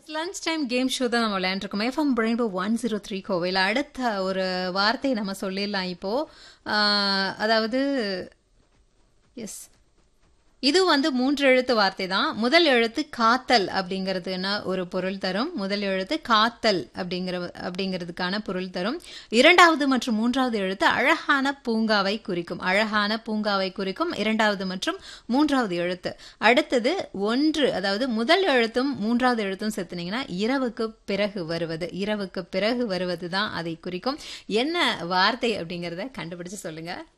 lunch time game show தான் நம்ம விளையாண்டுருக்கோம் FM rainbow one zero three கோவையில் அடுத்த ஒரு வார்த்தை நம்ம சொல்லிடலாம் இப்போ ஆஹ், அதாவது எஸ் இது வந்து மூன்று எழுத்து வார்த்தை தான் முதல் எழுத்து காத்தல் அப்படிங்கிறதுனா ஒரு பொருள் தரும் முதல் எழுத்து காத்தல் அப்படிங்கிற அப்படிங்கிறதுக்கான பொருள் தரும் இரண்டாவது மற்றும் மூன்றாவது எழுத்து அழகான பூங்காவை குறிக்கும் அழகான பூங்காவை குறிக்கும் இரண்டாவது மற்றும் மூன்றாவது எழுத்து அடுத்தது ஒன்று அதாவது முதல் எழுத்தும் மூன்றாவது எழுத்தும் சேர்த்துனீங்கன்னா இரவுக்கு பிறகு வருவது இரவுக்கு பிறகு வருவது தான் அதை குறிக்கும் என்ன வார்த்தை அப்படிங்கிறத கண்டுபிடிச்சு சொல்லுங்க